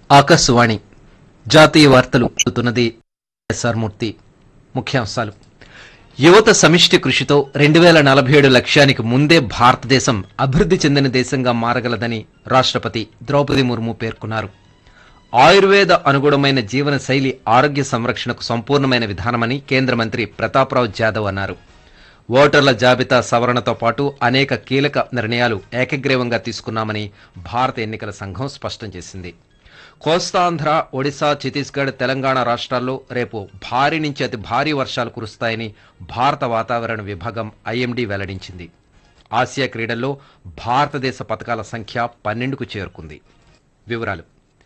ఆకాశవాణి జాతీయ వార్తలు చదువుతున్నది ఎస్ఆర్ మూర్తి ముఖ్యాంశాలు యువత సమిష్టి కృషితో రెండు వేల నలభై ఏడు లక్ష్యానికి ముందే భారతదేశం అభివృద్ధి చెందిన దేశంగా మారగలదని రాష్ట్రపతి ద్రౌపది ముర్ము పేర్కొన్నారు ఆయుర్వేద అనుగుణమైన జీవన శైలి ఆరోగ్య సంరక్షణకు సంపూర్ణమైన విధానమని కేంద్ర మంత్రి ప్రతాప్రావు జాదవ్ అన్నారు ఓటర్ల జాబితా సవరణతో పాటు అనేక కీలక నిర్ణయాలు ఏకగ్రీవంగా తీసుకున్నామని భారత ఎన్నికల సంఘం స్పష్టం చేసింది కోస్తాంధ్ర ఒడిశా ఛత్తీస్గఢ్ తెలంగాణ రాష్ట్రాల్లో రేపు భారీ నుంచి అతి భారీ వర్షాలు కురుస్తాయని భారత వాతావరణ విభాగం ఐఎండీ వెల్లడించింది ఆసియా క్రీడల్లో భారతదేశ పథకాల సంఖ్య పన్నెండుకు చేరుకుంది వివరాలు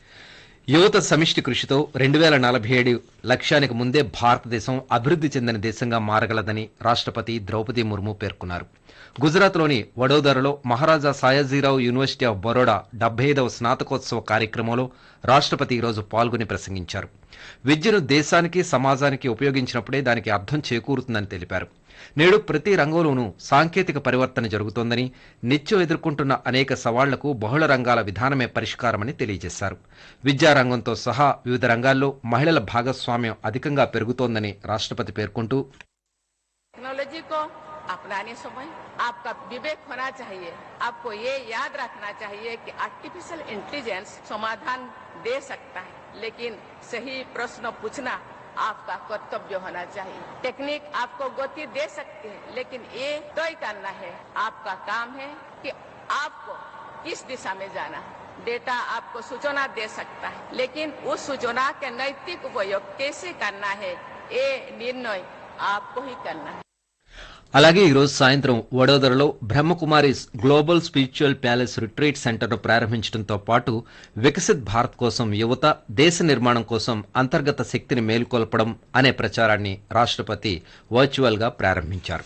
యువత సమిష్టి కృషితో రెండు వేల నలభై ఏడు లక్ష్యానికి ముందే భారతదేశం అభివృద్ధి చెందిన దేశంగా మారగలదని రాష్ట్రపతి ద్రౌపది ముర్ము పేర్కొన్నారు గుజరాత్లోని వడోదరలో మహారాజా సాయాజీరావు యూనివర్సిటీ ఆఫ్ బరోడా డెబ్బై ఐదవ స్నాతకోత్సవ కార్యక్రమంలో రాష్ట్రపతి ఈరోజు పాల్గొని ప్రసంగించారు విద్యను దేశానికి సమాజానికి ఉపయోగించినప్పుడే దానికి అర్థం చేకూరుతుందని తెలిపారు నేడు ప్రతి రంగంలోనూ సాంకేతిక పరివర్తన జరుగుతోందని నిత్యం ఎదుర్కొంటున్న అనేక సవాళ్లకు బహుళ రంగాల విధానమే పరిష్కారమని తెలియజేశారు విద్యారంగంతో సహా వివిధ రంగాల్లో మహిళల భాగస్వామ్యం అధికంగా పెరుగుతోందని రాష్ట్రపతి పేర్కొంటూ टेक्नोलॉजी को अपनाने समय आपका विवेक होना चाहिए आपको ये याद रखना चाहिए कि आर्टिफिशियल इंटेलिजेंस समाधान दे सकता है लेकिन सही प्रश्न पूछना आपका कर्तव्य होना चाहिए टेक्निक आपको गति दे सकती है लेकिन ये तय करना है आपका काम है कि आपको किस दिशा में जाना है डेटा आपको सूचना दे सकता है लेकिन उस सूचना के नैतिक उपयोग कैसे करना है ये निर्णय आपको ही करना है అలాగే ఈరోజు సాయంత్రం వడోదరలో Brahmakumaris global spiritual palace retreat సెంటర్ను ప్రారంభించడంతో పాటు వికసిత్ భారత్ కోసం యువత దేశ నిర్మాణం కోసం అంతర్గత శక్తిని మేలుకొల్పడం అనే ప్రచారాన్ని రాష్ట్రపతి వర్చువల్ గా ప్రారంభించారు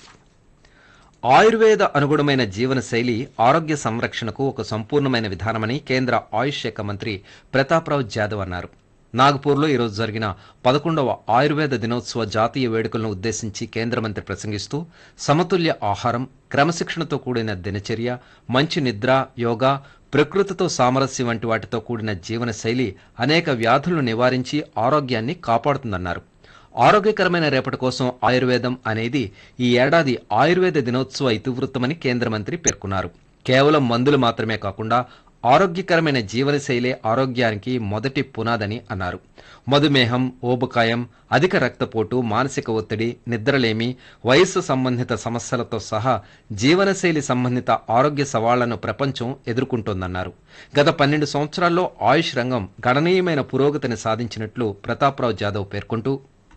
ఆయుర్వేద అనుగుణమైన జీవన శైలి ఆరోగ్య సంరక్షణకు ఒక సంపూర్ణమైన విధానమని కేంద్ర ఆయుష్ శాఖ మంత్రి ప్రతాప్రావు జాదవ్ అన్నారు నాగపూర్లో ఈరోజు జరిగిన పదకొండవ ఆయుర్వేద దినోత్సవ జాతీయ వేడుకలను ఉద్దేశించి కేంద్ర మంత్రి ప్రసంగిస్తూ సమతుల్య ఆహారం క్రమశిక్షణతో కూడిన దినచర్య మంచి నిద్ర యోగా ప్రకృతితో సామరస్యం వంటి వాటితో కూడిన జీవన శైలి అనేక వ్యాధులను నివారించి ఆరోగ్యాన్ని కాపాడుతుందన్నారు ఆరోగ్యకరమైన రేపటి కోసం ఆయుర్వేదం అనేది ఈ ఏడాది ఆయుర్వేద దినోత్సవ ఇతివృత్తమని కేంద్ర మంత్రి పేర్కొన్నారు కేవలం మందులు మాత్రమే కాకుండా ఆరోగ్యకరమైన జీవనశైలే ఆరోగ్యానికి మొదటి పునాదని అన్నారు మధుమేహం ఊబకాయం అధిక రక్తపోటు మానసిక ఒత్తిడి నిద్రలేమి వయస్సు సంబంధిత సమస్యలతో సహా జీవనశైలి సంబంధిత ఆరోగ్య సవాళ్లను ప్రపంచం ఎదుర్కొంటోందన్నారు గత పన్నెండు సంవత్సరాల్లో ఆయుష్ రంగం గణనీయమైన పురోగతిని సాధించినట్లు ప్రతాప్రావు జాదవ్ పేర్కొంటూ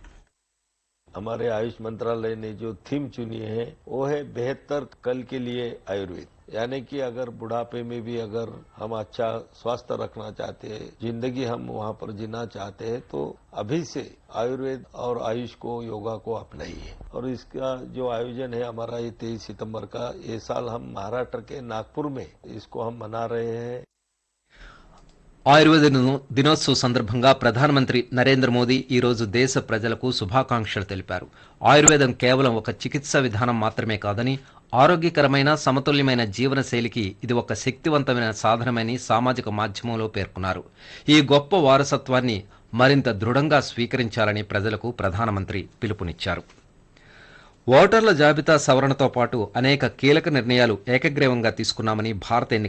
हमारे आयुष मंत्रालय ने जो थीम चुनी है वो है बेहतर कल के लिए आयुर्वेद यानी कि अगर बुढ़ापे में भी अगर हम अच्छा स्वास्थ्य रखना चाहते हैं जिंदगी हम वहाँ पर जीना चाहते हैं तो अभी से आयुर्वेद और आयुष को योगा को अपनाइए और इसका जो आयोजन है हमारा ये तेईस सितंबर का ये साल हम महाराष्ट्र के नागपुर में इसको हम मना रहे हैं ఆయుర్వేద దినో- దినోత్సవ సందర్భంగా ప్రధానమంత్రి నరేంద్ర మోదీ ఈ రోజు దేశ ప్రజలకు శుభాకాంక్షలు తెలిపారు ఆయుర్వేదం కేవలం ఒక చికిత్సా విధానం మాత్రమే కాదని ఆరోగ్యకరమైన సమతుల్యమైన జీవన శైలికి ఇది ఒక శక్తివంతమైన సాధనమని సామాజిక మాధ్యమంలో పేర్కొన్నారు ఈ గొప్ప వారసత్వాన్ని మరింత దృఢంగా స్వీకరించాలని ప్రజలకు ప్రధానమంత్రి పిలుపునిచ్చారు ఓటర్ల జాబితా సవరణతో పాటు అనేక కీలక నిర్ణయాలు ఏకగ్రీవంగా తీసుకున్నామని భారత ఎన్నికల